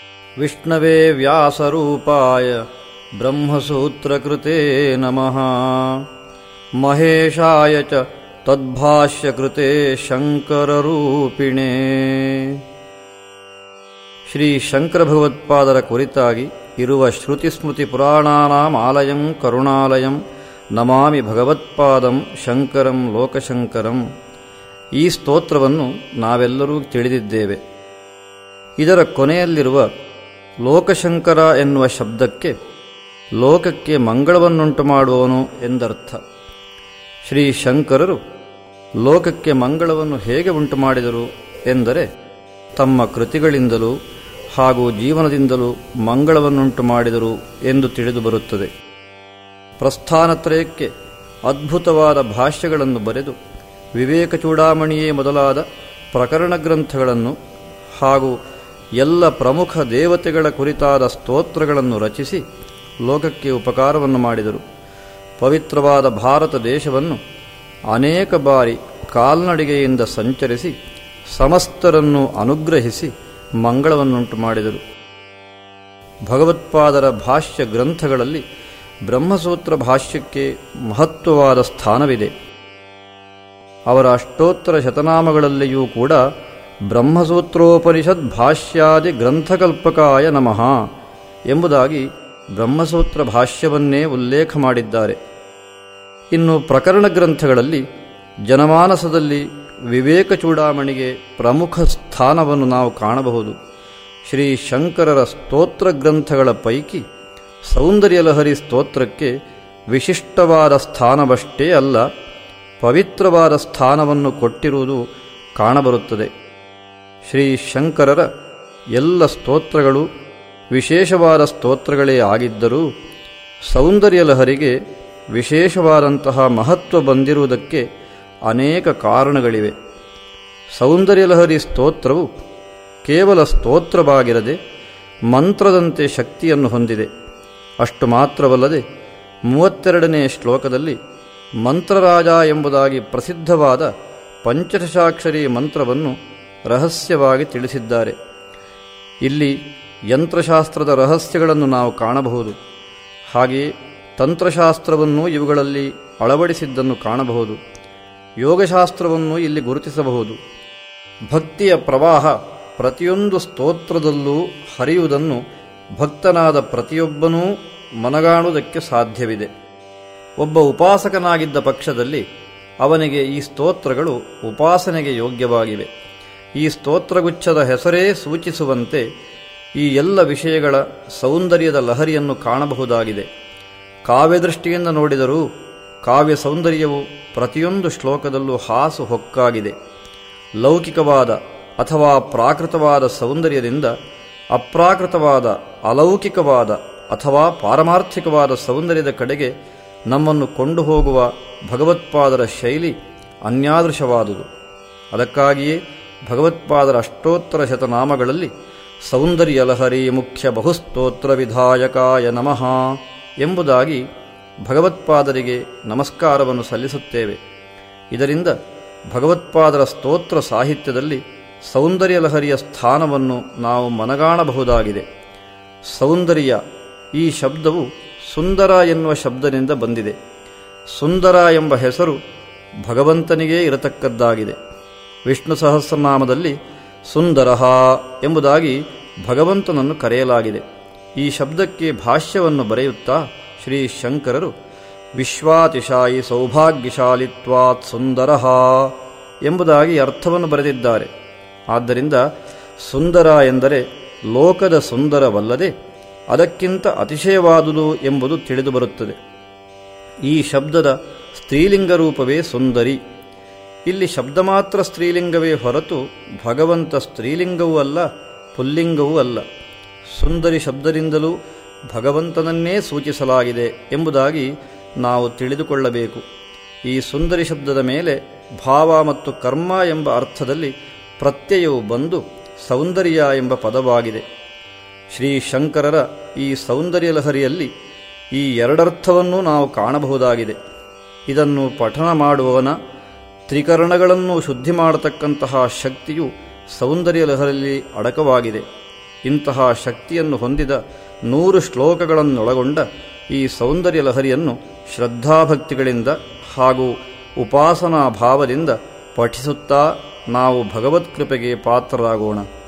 विष्णवे व्यासरूपाय ब्रह्मसूत्रकृते नमः महेशाय च तद्भाष्यकृते ಶಂಕರರೂಪಿಣೆ ಶ್ರೀ ಶಂಕರ ಭಗವತ್ಪಾದರ ಕುರಿತಾಗಿ ಇರುವ ಶ್ರುತಿಸ್ಮೃತಿ ಪುರಾಣಾನಾಂ ಆಲಯಂ ಕರುಣಾಲಯಂ ನಮಾಮಿ ಭಗವತ್ಪಾದಂ ಶಂಕರಂ ಲೋಕಶಂಕರಂ ಈ ಸ್ತೋತ್ರವನ್ನು ನಾವೆಲ್ಲರೂ ತಿಳಿದಿದ್ದೇವೆ ಇದರ ಕೊನೆಯಲ್ಲಿರುವ ಲೋಕಶಂಕರ ಎನ್ನುವ ಶಬ್ದಕ್ಕೆ ಲೋಕಕ್ಕೆ ಮಂಗಳವನ್ನುಂಟು ಮಾಡುವವನು ಎಂದರ್ಥ ಶ್ರೀ ಶಂಕರರು ಲೋಕಕ್ಕೆ ಮಂಗಳವನ್ನು ಹೇಗೆ ಉಂಟು ಮಾಡಿದರು ಎಂದರೆ ತಮ್ಮ ಕೃತಿಗಳಿಂದಲೂ ಹಾಗೂ ಜೀವನದಿಂದಲೂ ಮಂಗಳವನ್ನುಂಟು ಮಾಡಿದರು ಎಂದು ತಿಳಿದು ಬರುತ್ತದೆ ಪ್ರಸ್ಥಾನತ್ರಯಕ್ಕೆ ಅದ್ಭುತವಾದ ಭಾಷ್ಯಗಳನ್ನು ಬರೆದು ವಿವೇಕ ಚೂಡಾಮಣಿಯೇ ಮೊದಲಾದ ಪ್ರಕರಣ ಗ್ರಂಥಗಳನ್ನು ಹಾಗೂ ಎಲ್ಲ ಪ್ರಮುಖ ದೇವತೆಗಳ ಕುರಿತಾದ ಸ್ತೋತ್ರಗಳನ್ನು ರಚಿಸಿ ಲೋಕಕ್ಕೆ ಉಪಕಾರವನ್ನು ಮಾಡಿದರು ಪವಿತ್ರವಾದ ಭಾರತ ದೇಶವನ್ನು ಅನೇಕ ಬಾರಿ ಕಾಲ್ನಡಿಗೆಯಿಂದ ಸಂಚರಿಸಿ ಸಮಸ್ತರನ್ನು ಅನುಗ್ರಹಿಸಿ ಮಂಗಳವನ್ನುಂಟು ಮಾಡಿದರು ಭಗವತ್ಪಾದರ ಭಾಷ್ಯ ಗ್ರಂಥಗಳಲ್ಲಿ ಬ್ರಹ್ಮಸೂತ್ರ ಭಾಷ್ಯಕ್ಕೆ ಮಹತ್ವವಾದ ಸ್ಥಾನವಿದೆ ಅವರ ಅಷ್ಟೋತ್ತರ ಶತನಾಮಗಳಲ್ಲಿಯೂ ಕೂಡ ಬ್ರಹ್ಮಸೂತ್ರೋಪನಿಷತ್ ಭಾಷ್ಯಾದಿ ಗ್ರಂಥಕಲ್ಪಕಾಯ ನಮಃ ಎಂಬುದಾಗಿ ಬ್ರಹ್ಮಸೂತ್ರ ಭಾಷ್ಯವನ್ನೇ ಉಲ್ಲೇಖ ಮಾಡಿದ್ದಾರೆ ಇನ್ನು ಪ್ರಕರಣ ಗ್ರಂಥಗಳಲ್ಲಿ ಜನಮಾನಸದಲ್ಲಿ ವಿವೇಕ ಚೂಡಾಮಣಿಗೆ ಪ್ರಮುಖ ಸ್ಥಾನವನ್ನು ನಾವು ಕಾಣಬಹುದು ಶ್ರೀ ಶಂಕರರ ಸ್ತೋತ್ರ ಗ್ರಂಥಗಳ ಪೈಕಿ ಸೌಂದರ್ಯಲಹರಿ ಸ್ತೋತ್ರಕ್ಕೆ ವಿಶಿಷ್ಟವಾದ ಸ್ಥಾನವಷ್ಟೇ ಅಲ್ಲ ಪವಿತ್ರವಾದ ಸ್ಥಾನವನ್ನು ಕೊಟ್ಟಿರುವುದು ಕಾಣಬರುತ್ತದೆ ಶ್ರೀ ಶಂಕರರ ಎಲ್ಲ ಸ್ತೋತ್ರಗಳು ವಿಶೇಷವಾದ ಸ್ತೋತ್ರಗಳೇ ಆಗಿದ್ದರೂ ಸೌಂದರ್ಯಲಹರಿಗೆ ವಿಶೇಷವಾದಂತಹ ಮಹತ್ವ ಬಂದಿರುವುದಕ್ಕೆ ಅನೇಕ ಕಾರಣಗಳಿವೆ ಸೌಂದರ್ಯಲಹರಿ ಸ್ತೋತ್ರವು ಕೇವಲ ಸ್ತೋತ್ರವಾಗಿರದೆ ಮಂತ್ರದಂತೆ ಶಕ್ತಿಯನ್ನು ಹೊಂದಿದೆ ಅಷ್ಟು ಮಾತ್ರವಲ್ಲದೆ ಮೂವತ್ತೆರಡನೇ ಶ್ಲೋಕದಲ್ಲಿ ಮಂತ್ರರಾಜ ಎಂಬುದಾಗಿ ಪ್ರಸಿದ್ಧವಾದ ಪಂಚದಶಾಕ್ಷರಿ ಮಂತ್ರವನ್ನು ರಹಸ್ಯವಾಗಿ ತಿಳಿಸಿದ್ದಾರೆ ಇಲ್ಲಿ ಯಂತ್ರಶಾಸ್ತ್ರದ ರಹಸ್ಯಗಳನ್ನು ನಾವು ಕಾಣಬಹುದು ಹಾಗೆಯೇ ತಂತ್ರಶಾಸ್ತ್ರವನ್ನು ಇವುಗಳಲ್ಲಿ ಅಳವಡಿಸಿದ್ದನ್ನು ಕಾಣಬಹುದು ಯೋಗಶಾಸ್ತ್ರವನ್ನು ಇಲ್ಲಿ ಗುರುತಿಸಬಹುದು ಭಕ್ತಿಯ ಪ್ರವಾಹ ಪ್ರತಿಯೊಂದು ಸ್ತೋತ್ರದಲ್ಲೂ ಹರಿಯುವುದನ್ನು ಭಕ್ತನಾದ ಪ್ರತಿಯೊಬ್ಬನೂ ಮನಗಾಣುವುದಕ್ಕೆ ಸಾಧ್ಯವಿದೆ ಒಬ್ಬ ಉಪಾಸಕನಾಗಿದ್ದ ಪಕ್ಷದಲ್ಲಿ ಅವನಿಗೆ ಈ ಸ್ತೋತ್ರಗಳು ಉಪಾಸನೆಗೆ ಯೋಗ್ಯವಾಗಿವೆ ಈ ಸ್ತೋತ್ರಗುಚ್ಛದ ಹೆಸರೇ ಸೂಚಿಸುವಂತೆ ಈ ಎಲ್ಲ ವಿಷಯಗಳ ಸೌಂದರ್ಯದ ಲಹರಿಯನ್ನು ಕಾಣಬಹುದಾಗಿದೆ ಕಾವ್ಯದೃಷ್ಟಿಯಿಂದ ನೋಡಿದರೂ ಕಾವ್ಯ ಸೌಂದರ್ಯವು ಪ್ರತಿಯೊಂದು ಶ್ಲೋಕದಲ್ಲೂ ಹಾಸು ಹೊಕ್ಕಾಗಿದೆ ಲೌಕಿಕವಾದ ಅಥವಾ ಪ್ರಾಕೃತವಾದ ಸೌಂದರ್ಯದಿಂದ ಅಪ್ರಾಕೃತವಾದ ಅಲೌಕಿಕವಾದ ಅಥವಾ ಪಾರಮಾರ್ಥಿಕವಾದ ಸೌಂದರ್ಯದ ಕಡೆಗೆ ನಮ್ಮನ್ನು ಕೊಂಡು ಹೋಗುವ ಭಗವತ್ಪಾದರ ಶೈಲಿ ಅನ್ಯಾದೃಶವಾದುದು ಅದಕ್ಕಾಗಿಯೇ ಭಗವತ್ಪಾದರ ಅಷ್ಟೋತ್ತರ ಶತನಾಮಗಳಲ್ಲಿ ಸೌಂದರ್ಯ ಲಹರಿ ಮುಖ್ಯ ಬಹುಸ್ತೋತ್ರ ವಿಧಾಯಕಾಯ ನಮಃ ಎಂಬುದಾಗಿ ಭಗವತ್ಪಾದರಿಗೆ ನಮಸ್ಕಾರವನ್ನು ಸಲ್ಲಿಸುತ್ತೇವೆ ಇದರಿಂದ ಭಗವತ್ಪಾದರ ಸ್ತೋತ್ರ ಸಾಹಿತ್ಯದಲ್ಲಿ ಸೌಂದರ್ಯ ಲಹರಿಯ ಸ್ಥಾನವನ್ನು ನಾವು ಮನಗಾಣಬಹುದಾಗಿದೆ ಸೌಂದರ್ಯ ಈ ಶಬ್ದವು ಸುಂದರ ಎನ್ನುವ ಶಬ್ದದಿಂದ ಬಂದಿದೆ ಸುಂದರ ಎಂಬ ಹೆಸರು ಭಗವಂತನಿಗೇ ಇರತಕ್ಕದ್ದಾಗಿದೆ ವಿಷ್ಣು ಸಹಸ್ರನಾಮದಲ್ಲಿ ಸುಂದರ ಎಂಬುದಾಗಿ ಭಗವಂತನನ್ನು ಕರೆಯಲಾಗಿದೆ ಈ ಶಬ್ದಕ್ಕೆ ಭಾಷ್ಯವನ್ನು ಬರೆಯುತ್ತಾ ಶ್ರೀ ಶಂಕರರು ವಿಶ್ವಾತಿಶಾಯಿ ಸೌಭಾಗ್ಯಶಾಲಿತ್ವಾತ್ ಸುಂದರ ಎಂಬುದಾಗಿ ಅರ್ಥವನ್ನು ಬರೆದಿದ್ದಾರೆ ಆದ್ದರಿಂದ ಸುಂದರ ಎಂದರೆ ಲೋಕದ ಸುಂದರವಲ್ಲದೆ ಅದಕ್ಕಿಂತ ಅತಿಶಯವಾದುದು ಎಂಬುದು ತಿಳಿದು ಬರುತ್ತದೆ ಈ ಶಬ್ದದ ಸ್ತ್ರೀಲಿಂಗ ರೂಪವೇ ಸುಂದರಿ ಇಲ್ಲಿ ಶಬ್ದ ಮಾತ್ರ ಸ್ತ್ರೀಲಿಂಗವೇ ಹೊರತು ಭಗವಂತ ಸ್ತ್ರೀಲಿಂಗವೂ ಅಲ್ಲ ಪುಲ್ಲಿಂಗವೂ ಅಲ್ಲ ಸುಂದರಿ ಶಬ್ದದಿಂದಲೂ ಭಗವಂತನನ್ನೇ ಸೂಚಿಸಲಾಗಿದೆ ಎಂಬುದಾಗಿ ನಾವು ತಿಳಿದುಕೊಳ್ಳಬೇಕು ಈ ಸುಂದರಿ ಶಬ್ದದ ಮೇಲೆ ಭಾವ ಮತ್ತು ಕರ್ಮ ಎಂಬ ಅರ್ಥದಲ್ಲಿ ಪ್ರತ್ಯಯವು ಬಂದು ಸೌಂದರ್ಯ ಎಂಬ ಪದವಾಗಿದೆ ಶ್ರೀ ಶಂಕರರ ಈ ಸೌಂದರ್ಯ ಲಹರಿಯಲ್ಲಿ ಈ ಎರಡರ್ಥವನ್ನೂ ನಾವು ಕಾಣಬಹುದಾಗಿದೆ ಇದನ್ನು ಪಠನ ಮಾಡುವವನ ತ್ರಿಕರಣಗಳನ್ನು ಶುದ್ಧಿ ಮಾಡತಕ್ಕಂತಹ ಶಕ್ತಿಯು ಸೌಂದರ್ಯ ಲಹರಿಯಲ್ಲಿ ಅಡಕವಾಗಿದೆ ಇಂತಹ ಶಕ್ತಿಯನ್ನು ಹೊಂದಿದ ನೂರು ಶ್ಲೋಕಗಳನ್ನೊಳಗೊಂಡ ಈ ಸೌಂದರ್ಯ ಲಹರಿಯನ್ನು ಶ್ರದ್ಧಾಭಕ್ತಿಗಳಿಂದ ಹಾಗೂ ಉಪಾಸನಾ ಭಾವದಿಂದ ಪಠಿಸುತ್ತಾ ನಾವು ಭಗವತ್ಕೃಪೆಗೆ ಪಾತ್ರರಾಗೋಣ